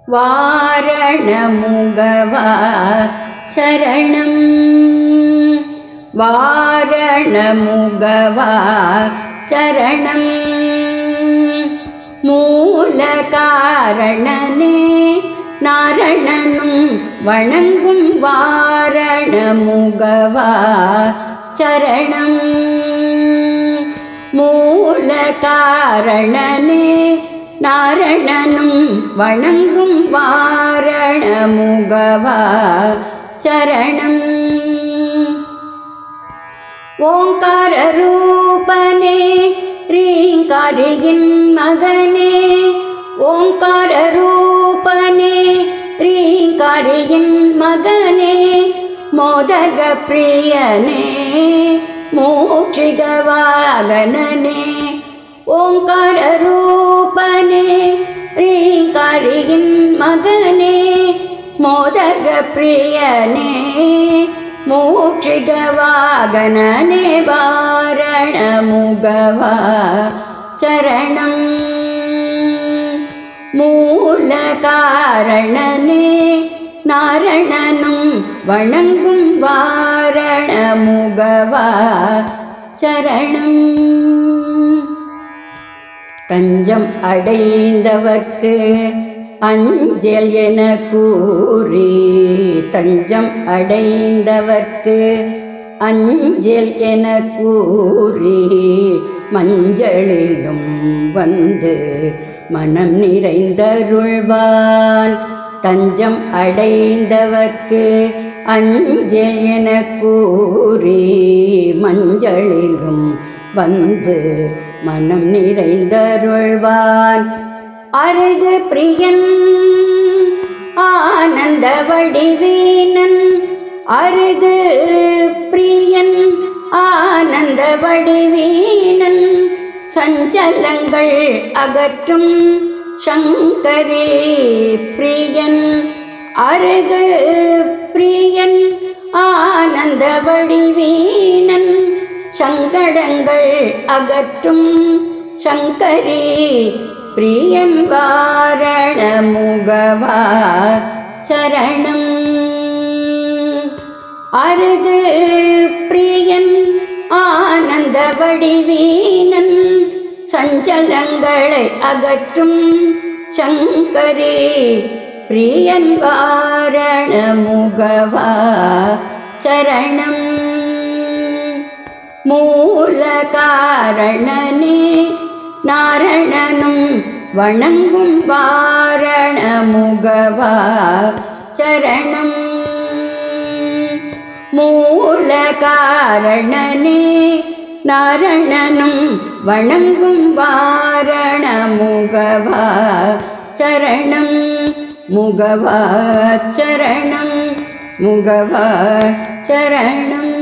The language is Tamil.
வாரணமுகவா சரணம் வாரணமுகவா சரணம் மூல காரணனே நாரணனும் வணங்கும் வாரணமுகவா சரணம் மூல காரணனே நாரணனும் வணங்கும் வாரணமுகவா சரணம் ஓங்கார ரூபனே ரீங்காரியின் மகனே ஓங்கார ரூபனே ரீங்காரியின் மகனே மோதக பிரியனே மூற்றிக வாகனனே ஓங்கார ரூபனே ரீங்காரியின் மகனே மோதக பிரியனே மூற்றிக வாகனனே வாரணமுகவா சரணம் மூல காரணனே நாரணனும் வணங்கும் வாரணமுகவா சரணம் தஞ்சம் அடைந்தவர்க்கு அஞ்சல் என கூறி தஞ்சம் அடைந்தவர்க்கு அஞ்சல் என கூறி மஞ்சளிலும் வந்து மனம் நிறைந்தருள்வான் தஞ்சம் அடைந்தவர்க்கு அஞ்சல் என கூறி மஞ்சளிலும் வந்து மனம் நிறைந்தருள்வான் அருகு பிரியன் ஆனந்த வடிவீனன் அருகு பிரியன் ஆனந்த வடிவீனன் சஞ்சலங்கள் அகற்றும் சங்கரே பிரியன் அருகு பிரியன் ஆனந்த வடிவீனன் சங்கடங்கள் அகற்றும் சங்கரே பிரியன் வாரணமுகவா சரணம் அருகு பிரியன் ஆனந்த வடிவீனன் சஞ்சலங்களை அகற்றும் சங்கரே பிரியன் வாரணமுகவா சரணம் மூல காரணனே நாரணனும் வணங்கும் வாரணமுகவா சரணம் மூல காரணனே நாரணனும் வணங்கும் வாரணமுகவா சரணம் முகவா சரணம் முகவா சரணம்